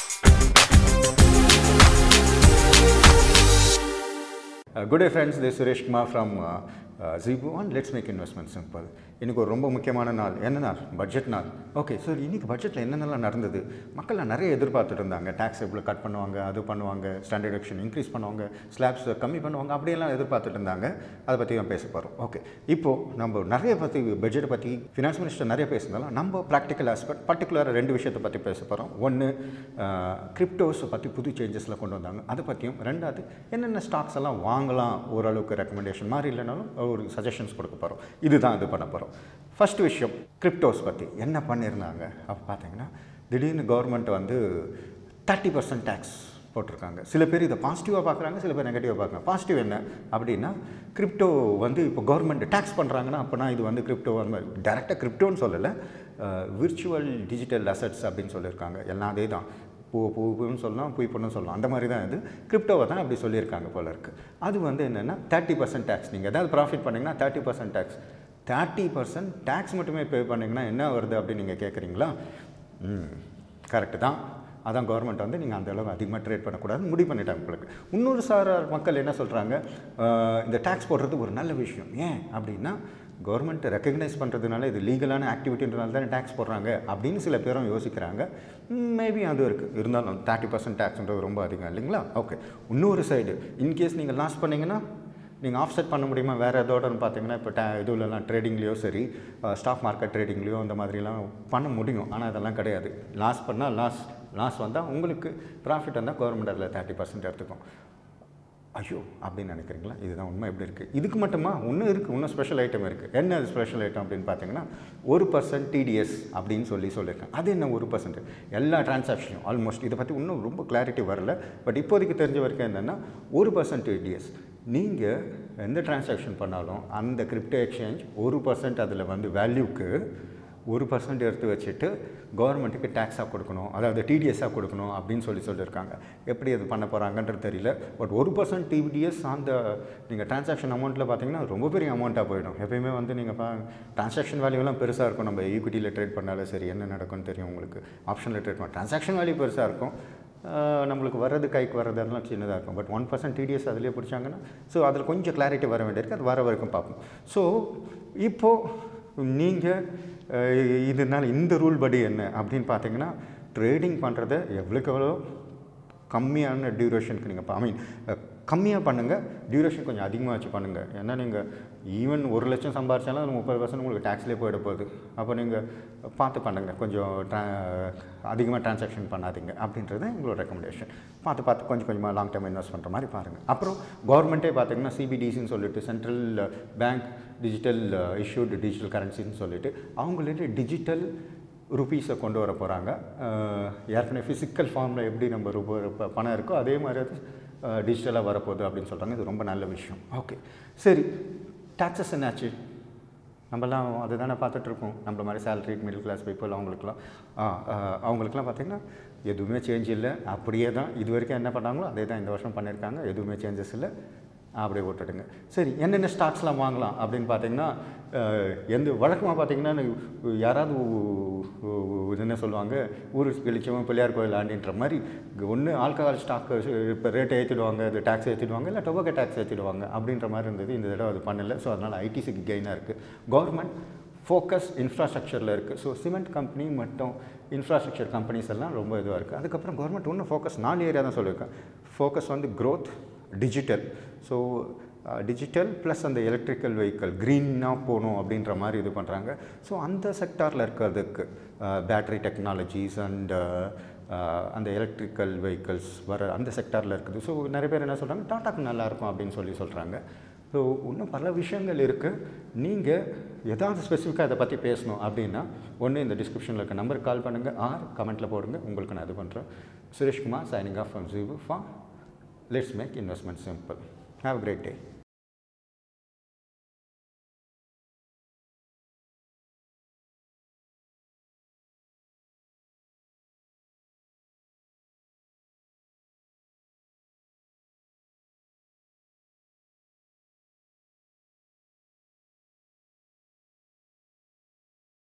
Uh, good day friends, this is Suresh Kumar from uh, uh, Zebu and let's make investment simple. இன்னைக்கு ஒரு ரொம்ப முக்கியமான நாள் என்ன நாள் பட்ஜெட் நாள் ஓகே சார் இன்னைக்கு பட்ஜெட்டில் என்னென்னலாம் நடந்தது மக்கள் நிறைய எதிர்பார்த்துட்டு இருந்தாங்க டேக்ஸ் எவ்வளோ கட் பண்ணுவாங்க அது பண்ணுவாங்க ஸ்டாண்டர்ட் டிடக்ஷன் இன்க்ரீஸ் பண்ணுவாங்க ஸ்லாப்ஸ் கம்மி பண்ணுவாங்க அப்படியெல்லாம் எதிர்பார்த்துட்டு இருந்தாங்க அதை பற்றி தான் பேச போகிறோம் ஓகே இப்போது நம்ம நிறைய பற்றி பட்ஜெட்டை பற்றி ஃபினான்ஸ் மினிஸ்டர் நிறைய பேசுனாலும் நம்ம ப்ராக்டிக்கல் ஆஸ்பெக்ட் பர்டிகுலராக ரெண்டு விஷயத்தை பற்றி பேச போகிறோம் ஒன்று கிரிப்டோஸை பற்றி புது சேஞ்சஸில் கொண்டு வந்தாங்க அதை பற்றியும் ரெண்டாவது என்னென்ன ஸ்டாக்ஸ் எல்லாம் வாங்கலாம் ஓரளவுக்கு ரெக்கமெண்டேஷன் மாதிரி இல்லைனாலும் ஒரு சஜஷன்ஸ் கொடுக்க போகிறோம் இதுதான் இது பண்ண போகிறோம் ஃபர்ஸ்ட் விஷயம் கிரிப்டோஸ் பற்றி என்ன பண்ணியிருந்தாங்க அப்போ பார்த்தீங்கன்னா திடீர்னு கவர்மெண்ட் வந்து தேர்ட்டி பர்சன்ட் டேக்ஸ் போட்டிருக்காங்க சில பேர் இதை பாசிட்டிவாக பார்க்குறாங்க சில பேர் நெகட்டிவாக பார்க்குறாங்க பாசிட்டிவ் என்ன அப்படின்னா கிரிப்டோ வந்து இப்போ கவர்மெண்ட் டேக்ஸ் பண்ணுறாங்கன்னா அப்போனா இது வந்து கிரிப்டோ வந்து டேரெக்டாக கிரிப்டோன்னு சொல்லலை விர்ச்சுவல் டிஜிட்டல் அசட்ஸ் அப்படின்னு சொல்லியிருக்காங்க எல்லாம் அதே தான் பூ பூன்னு சொல்லலாம் பூய் பொண்ணு சொல்லலாம் அந்த மாதிரி தான் இது கிரிப்டோவை தான் அப்படி சொல்லியிருக்காங்க போல இருக்குது அது வந்து என்னென்னா தேர்ட்டி பர்சன்ட் டேக்ஸ் நீங்கள் ஏதாவது ப்ராஃபிட் பண்ணிங்கன்னா thirty percent tax thirty percent tax மட்டுமே பே பண்ணிங்கன்னா என்ன வருது அப்படின்னு நீங்கள் கேட்குறீங்களா ம் கரெக்டு தான் அதான் கவர்மெண்ட் வந்து நீங்கள் அந்த அளவு அதிகமாக ட்ரேட் பண்ணக்கூடாதுன்னு முடிவு பண்ணிட்டாங்க உங்களுக்கு இன்னொரு சாரார் மக்கள் என்ன சொல்கிறாங்க இந்த டேக்ஸ் போடுறது ஒரு நல்ல விஷயம் ஏன் அப்படின்னா கவர்மெண்ட் ரெக்கக்னைஸ் பண்ணுறதுனால இது லீகலான ஆக்டிவிட்டின்றனால தானே டேக்ஸ் போடுறாங்க அப்படின்னு சில பேரும் யோசிக்கிறாங்க மேபி அது இருக்குது இருந்தாலும் தேர்ட்டி பர்சன்ட் டேக்ஸ்ன்றது ரொம்ப அதிகம் இல்லைங்களா ஓகே இன்னொரு சைடு இன்கேஸ் நீங்கள் லாஸ் பண்ணிங்கன்னா நீங்கள் ஆஃப்செட் பண்ண முடியுமா வேறு எதோடன்னு பார்த்தீங்கன்னா இப்போ டே இதுலலாம் ட்ரேடிங்லேயோ சரி ஸ்டாக் மார்க்கெட் ட்ரேடிங்லேயோ அந்த மாதிரிலாம் பண்ண முடியும் ஆனால் அதெல்லாம் கிடையாது லாஸ் பண்ணால் லாஸ் லாஸ் வந்தால் உங்களுக்கு ப்ராஃபிட் வந்தால் கவர்மெண்ட் அதில் தேர்ட்டி பர்சன்ட் எடுத்துக்கும் ஐயோ அப்படின்னு நினைக்கிறீங்களா இதுதான் உண்மை எப்படி இருக்குது இதுக்கு மட்டுமா இன்னும் இருக்குது இன்னும் ஸ்பெஷல் ஐட்டம் இருக்குது என்ன அது ஸ்பெஷல் ஐட்டம் அப்படின்னு பார்த்தீங்கன்னா ஒரு பர்சன்ட் டிடிஎஸ் அப்படின்னு சொல்லி சொல்லியிருக்கேன் அது என்ன ஒரு பர்சன்ட் எல்லா டிரான்சாக்ஷனும் ஆல்மோஸ்ட் இதை பற்றி இன்னும் ரொம்ப கிளாரிட்டி வரல பட் இப்போதைக்கு தெரிஞ்ச வரைக்கும் என்னென்னா ஒரு பர்சன்ட் டிடிஎஸ் நீங்கள் எந்த டிரான்சாக்ஷன் பண்ணாலும் அந்த கிரிப்டோ எக்ஸ்சேஞ்ச் ஒரு பர்சன்ட் அதில் வந்து வேல்யூக்கு ஒரு பர்சன்ட் எடுத்து வச்சுட்டு கவர்மெண்ட்டுக்கு டேக்ஸாக கொடுக்கணும் அதாவது டிடிஎஸ்ஸாக கொடுக்கணும் அப்படின்னு சொல்லி சொல்லியிருக்காங்க எப்படி அது பண்ண போகிறாங்கன்றது தெரியல பட் ஒரு பர்சன்ட் டிடிஎஸ் அந்த நீங்கள் டிரான்சாக்ஷன் அமௌண்ட்டில் பார்த்தீங்கன்னா ரொம்ப பெரிய அமௌண்ட்டாக போயிடும் எப்பயுமே வந்து நீங்கள் பா டிரான்சாக்ஷன் வேல்யூலாம் பெருசாக இருக்கும் நம்ம ஈக்விட்டியில் ட்ரேட் பண்ணாலும் சரி என்ன நடக்கும்னு தெரியும் உங்களுக்கு ஆப்ஷனில் ட்ரேட் பண்ண டிரான்சாக்ஷன் வேல்யூ பெருசாக இருக்கும் நம்மளுக்கு வர்றது கைக்கு வர்றது அதெல்லாம் சின்னதாக இருக்கும் பட் ஒன் பர்சன்ட் டிடிஎஸ் அதிலே பிடிச்சாங்கன்னா ஸோ அதில் கொஞ்சம் கிளாரிட்டி வர வேண்டியிருக்கு அது வர வரைக்கும் பார்ப்போம் ஸோ இப்போது நீங்கள் இதனால் இந்த ரூல் படி என்ன அப்படின்னு பார்த்தீங்கன்னா ட்ரேடிங் பண்ணுறத எவ்வளோக்கு எவ்வளோ கம்மியான டியூரேஷனுக்கு நீங்கள் ஐ மீன் கம்மியாக பண்ணுங்கள் டியூரேஷன் கொஞ்சம் அதிகமாக வச்சு பண்ணுங்கள் ஏன்னா நீங்கள் ஈவன் ஒரு லட்சம் சம்பாரிச்சாலும் அது முப்பது பர்சன்ட் உங்களுக்கு டேக்ஸ்லேயே போயிட போகுது அப்போ நீங்கள் பார்த்து பண்ணுங்கள் கொஞ்சம் ட்ரா அதிகமாக டிரான்சாக்ஷன் பண்ணாதீங்க அப்படின்றது எங்களோட ரெக்கமெண்டேஷன் பார்த்து பார்த்து கொஞ்சம் கொஞ்சமாக லாங் டேர்ம் இன்வெஸ்ட் பண்ணுற மாதிரி பாருங்கள் அப்புறம் கவர்மெண்ட்டே பார்த்தீங்கன்னா சிபிடிசின்னு சொல்லிட்டு central bank digital issued digital கரன்சின்னு சொல்லிட்டு அவங்களே டிஜிட்டல் ருபீஸை கொண்டு வர போகிறாங்க ஏற்கனவே ஃபிசிக்கல் ஃபார்மில் எப்படி நம்ம ரூபா பணம் இருக்கோ அதே மாதிரி அது டிஜிட்டலாக வரப்போகுது அப்படின்னு சொல்கிறாங்க இது ரொம்ப நல்ல விஷயம் ஓகே சரி டேக்ஸஸ் என்னாச்சு நம்மலாம் அது தானே பார்த்துட்ருக்கோம் நம்மள மாதிரி சேலரி மிடில் கிளாஸ் பீப்புள் அவங்களுக்குலாம் அவங்களுக்குலாம் பார்த்திங்கன்னா எதுவுமே சேஞ்ச் இல்லை அப்படியே தான் இது வரைக்கும் என்ன பண்ணாங்களோ அதே தான் இந்த வருஷம் பண்ணியிருக்காங்க எதுவுமே சேஞ்சஸ் இல்லை அப்படியே விட்டுடுங்க சரி என்னென்ன ஸ்டாக்ஸ்லாம் வாங்கலாம் அப்படின்னு பார்த்தீங்கன்னா எந்த வழக்கமாக பார்த்தீங்கன்னா யாராவது என்ன சொல்லுவாங்க ஊர் வெளிச்சவன் பிள்ளையார் கோயில் ஆண்டின்ற மாதிரி ஒன்று ஆல்கஹால் ஸ்டாக் இப்போ ரேட்டை ஏற்றிடுவாங்க இது டேக்ஸ் ஏற்றிடுவாங்க இல்லை டொபக்கோ டேக்ஸ் ஏற்றிடுவாங்க அப்படின்ற மாதிரி இருந்தது இந்த தடவை அது பண்ணலை ஸோ அதனால் ஐடிசிக்கு கெயினாக இருக்குது கவர்மெண்ட் ஃபோக்கஸ் இன்ஃப்ராஸ்ட்ரக்சரில் இருக்குது ஸோ சிமெண்ட் கம்பெனி மட்டும் இன்ஃப்ராஸ்ட்ரக்சர் கம்பெனிஸ் எல்லாம் ரொம்ப இதுவாக இருக்குது அதுக்கப்புறம் கவர்மெண்ட் இன்னும் ஃபோக்கஸ் நாலு ஏரியா தான் சொல்லியிருக்கேன் ஃபோக்கஸ் வந்து growth digital so digital plus அந்த எலக்ட்ரிக்கல் வெஹிக்கல் க்ரீனாக போகணும் அப்படின்ற மாதிரி இது பண்ணுறாங்க ஸோ அந்த செக்டாரில் இருக்கிறதுக்கு பேட்ரி டெக்னாலஜிஸ் அண்ட் அந்த எலக்ட்ரிக்கல் வெஹிக்கல்ஸ் வர அந்த செக்டாரில் இருக்குது ஸோ நிறைய பேர் என்ன சொல்கிறாங்க டாட்டாக்கு நல்லாயிருக்கும் அப்படின்னு சொல்லி சொல்கிறாங்க ஸோ இன்னும் பல விஷயங்கள் இருக்குது நீங்கள் ஏதாவது ஸ்பெசிஃபிக்காக இதை பற்றி பேசணும் அப்படின்னா ஒன்று இந்த டிஸ்கிரிப்ஷனில் இருக்க நம்பருக்கு கால் பண்ணுங்கள் ஆர் கமெண்ட்டில் போடுங்க உங்களுக்கு நான் இது பண்ணுறேன் சுரேஷ்குமார் சைனிங் ஆஃப் ஃப்ரம் ஜீவு for let's make investment simple have a great day